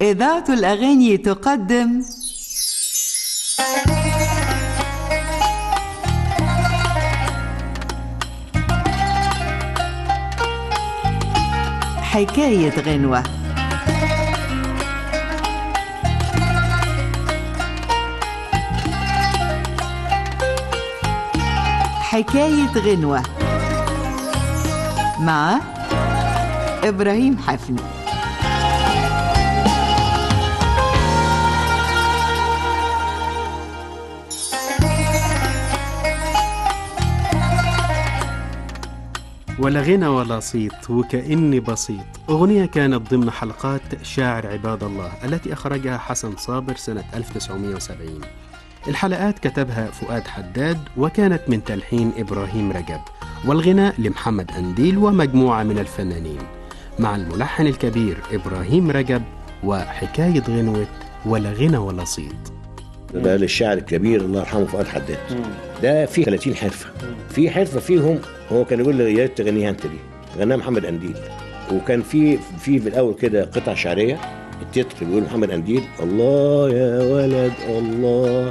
إذاعة الأغاني تقدم حكاية غنوة حكاية غنوة مع إبراهيم حفني ولا غنى ولا صيت وكأني بسيط أغنية كانت ضمن حلقات شاعر عباد الله التي أخرجها حسن صابر سنة 1970 الحلقات كتبها فؤاد حداد وكانت من تلحين إبراهيم رجب والغناء لمحمد أنديل ومجموعة من الفنانين مع الملحن الكبير إبراهيم رجب وحكاية غنوة ولا غنى ولا صيت ده للشاعر الكبير الله يرحمه فؤاد حداد ده فيه 30 حرفه في حرفه فيهم هو كان يقول لي يا ريت تغنيها انت دي غناها محمد انديل وكان في في في الاول كده قطع شعريه التتر بيقول محمد انديل الله يا ولد الله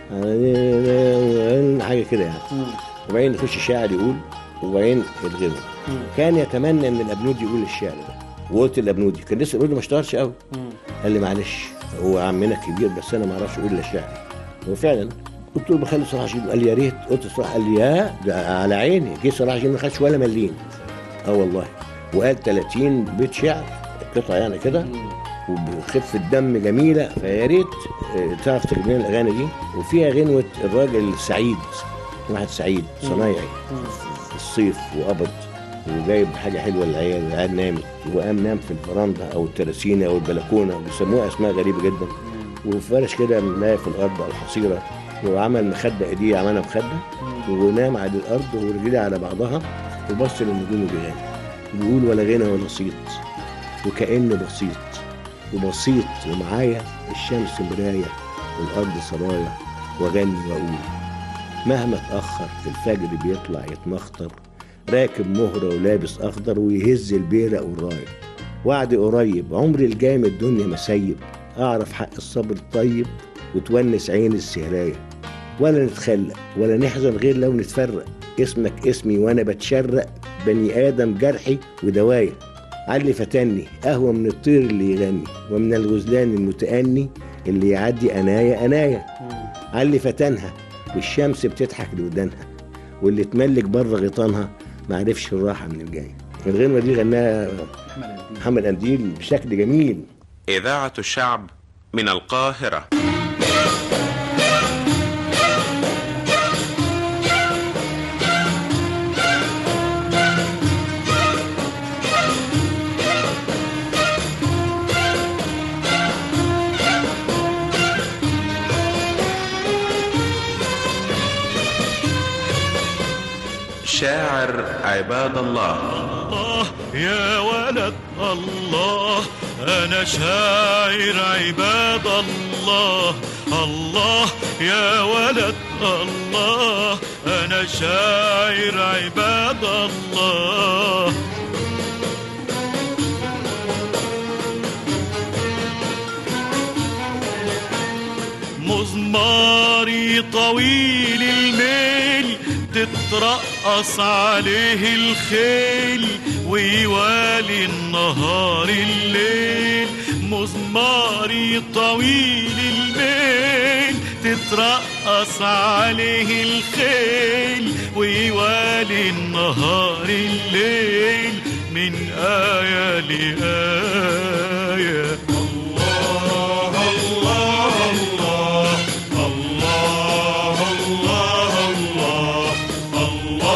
حاجه كده يعني وبعدين يخش الشاعر يقول وبعدين الغنى كان يتمنى ان الابنودي يقول الشعر ده وقلت الابنودي كان لسه الابنودي ما اشتهرش قوي قال لي معلش هو عمنا كبير بس انا ما اعرفش اقول الا الشعر وفعلا قلت له بخلي صلاح جيب قال لي يا ريت قلت صلاح قال لي يا ده على عيني جه صلاح جيب ما خدش ولا مليم اه والله وقال 30 بيت شعر قطعه يعني كده وبخفة دم جميلة فيا ريت آه، تعرف تجيب لنا الأغاني دي وفيها غنوة الراجل السعيد واحد سعيد صنايعي في الصيف وقبض وجايب حاجة حلوة للعيال العيال نامت وقام نام في الفرندا أو التراسينة أو البلكونة بيسموها أسماء غريبة جدا وفرش كده ملاية في الأرض أو حصيرة وعمل مخدة إيديه عملها مخدة ونام على الأرض ورجليه على بعضها وبص للنجوم وبيغني بيقول ولا غنى ولا صيت وكأن بسيط وبسيط ومعايا الشمس مراية والأرض سرايا وأغني وأقول مهما اتأخر في الفجر بيطلع يتمخطر راكب مهرة ولابس أخضر ويهز البيرق والراية وعد قريب عمري الجاي الدنيا مسيب أعرف حق الصبر الطيب وتونس عين السهراية ولا نتخلق ولا نحزن غير لو نتفرق اسمك اسمي وأنا بتشرق بني آدم جرحي ودوايا علي فتني قهوة من الطير اللي يغني ومن الغزلان المتأني اللي يعدي أنايا أنايا علي فتنها والشمس بتضحك لودانها واللي تملك بره غيطانها معرفش الراحة من الجاي الغنوة دي غناها محمد أنديل بشكل جميل إذاعة الشعب من القاهرة شاعر عباد الله الله يا ولد الله أنا شاعر عباد الله الله يا ولد الله أنا شاعر عباد الله مزماري طويل الميل تترقص عليه الخيل ويوالي النهار الليل مزماري طويل الميل تترقص عليه الخيل ويوالي النهار الليل من آية لآية الله الله الله الله الله الله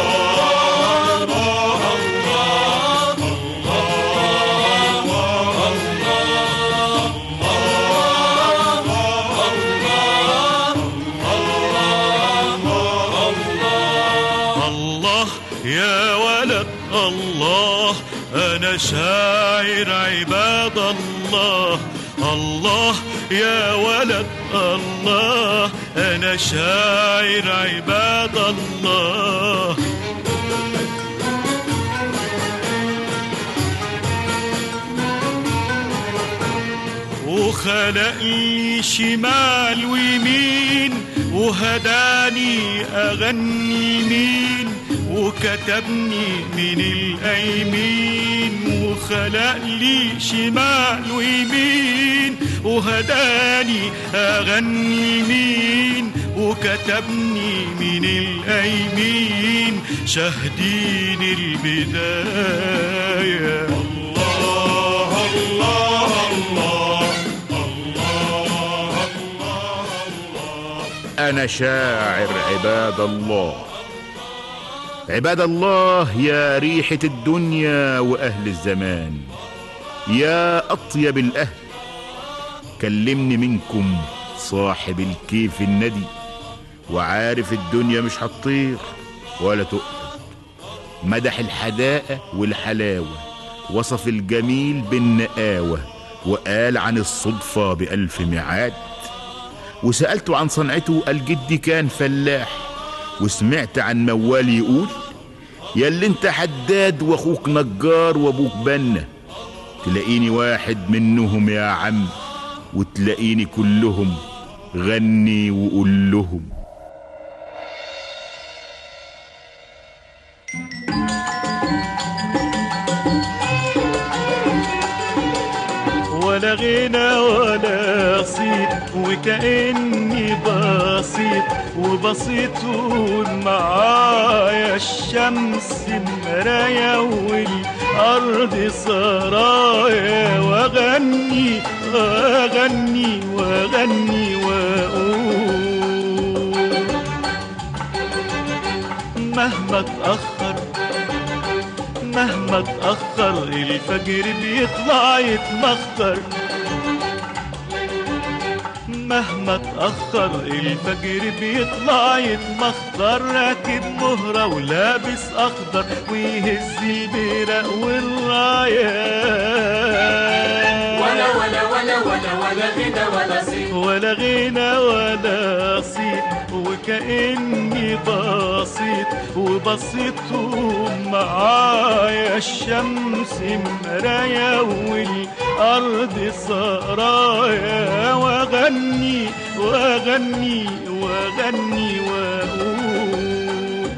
الله يا ولد الله أنا شاعر عباد الله الله يا ولد الله أنا شاعر عباد الله وخلق لي شمال ويمين وهداني أغني مين وكتبني من الأيمين وخلق لي شمال ويمين وهداني أغني مين وكتبني من الأيمين شاهدين البداية الله الله الله أنا شاعر عباد الله عباد الله يا ريحة الدنيا وأهل الزمان يا أطيب الأهل كلمني منكم صاحب الكيف الندي وعارف الدنيا مش هتطير ولا تقعد مدح الحداقة والحلاوة وصف الجميل بالنقاوة وقال عن الصدفة بألف ميعاد وسألته عن صنعته قال جدي كان فلاح وسمعت عن موال يقول يا اللي انت حداد واخوك نجار وابوك بنا تلاقيني واحد منهم يا عم وتلاقيني كلهم غني وقول لهم ولا غنى ولا صيت وكأني بسيط وبسيط معايا الشمس مرايا والأرض سرايا وأغني وأغني وأغني وأقول مهما اتأخر مهما اتأخر الفجر بيطلع يتمخر مهما اتأخر الفجر بيطلع يتمخر راكب مهرة ولابس أخضر ويهز البرق والرايات ولا ولا ولا ولا ولا غنى ولا صيت ولا غنى ولا صيت وكأني بسيط وبسيط معايا الشمس مرايا والأرض سرايا وأغني وأغني وأغني وأقول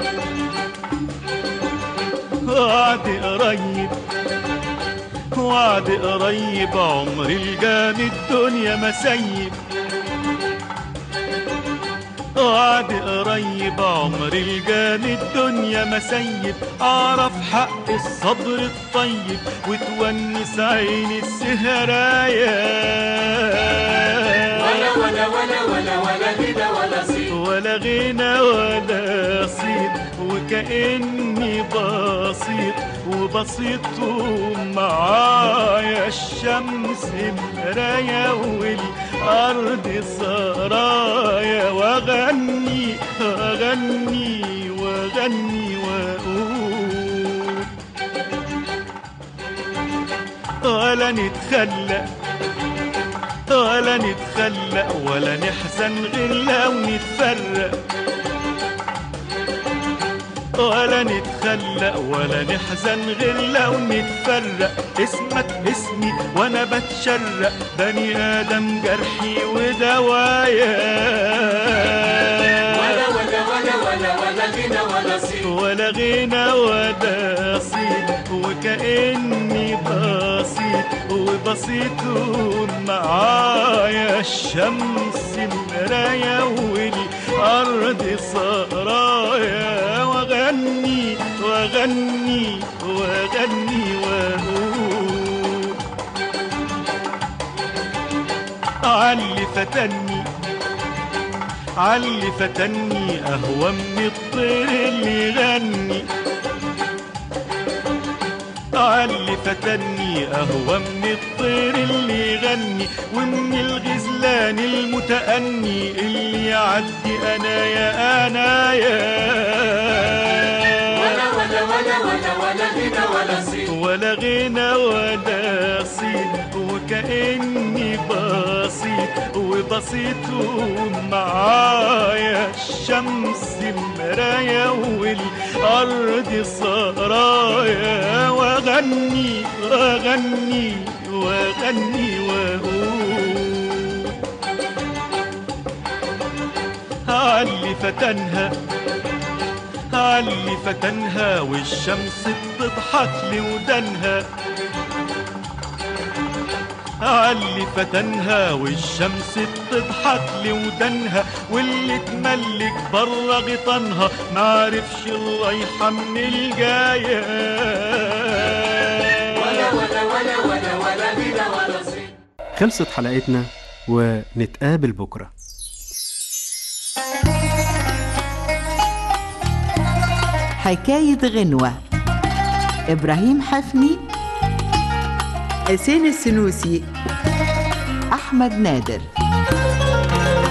وعد قريب وعد قريب عمر الجام الدنيا مسيب وعد قريب عمر الجام الدنيا مسيب اعرف حق الصبر الطيب وتونس عيني السهرايا ولا ولا ولا ولا ولا غنى ولا صيت ولا غنى ولا صيت وكأني بسيط وبسيط معايا الشمس مرايا والأرض سرايا وأغني أغني وأغني وأقول ولا نتخلق ولا نتخلق ولا نحزن غير لو نتفرق ولا نتخلق ولا نحزن غير لو نتفرق اسمك اسمي وانا بتشرق بني ادم جرحي ودوايا ولا ولا ولا ولا ولا غنى ولا صيت ولا غنى ولا صيت وكأني بسيط وبسيط معايا الشمس مرايا والأرض سرايا وأغني وأغني وأغني وأقول علي فتني علي فتني أهوى من الطير اللي يغني علي فتني أهوى من الطير اللي يغني ومن الغزلان المتأني اللي يعدي أنا يا أنا ولا يا ولا ولا ولا ولا غنى ولا صيت ولا غنى ولا صيت وكأني بسيط وبسيط معايا الشمس مرايا والأرض سرايا وأغني وأغني وأغني وأقول علي فتنها علي فتنها والشمس بتضحك لودنها علي فتنها والشمس بتضحك لودنها واللي تملك برا غطنها معرفش الرايحة من الجاية ولا ولا ولا ولا ولا هنا ولا صين خلصت حلقتنا ونتقابل بكره حكاية غنوة إبراهيم حفني حسين السنوسي أحمد نادر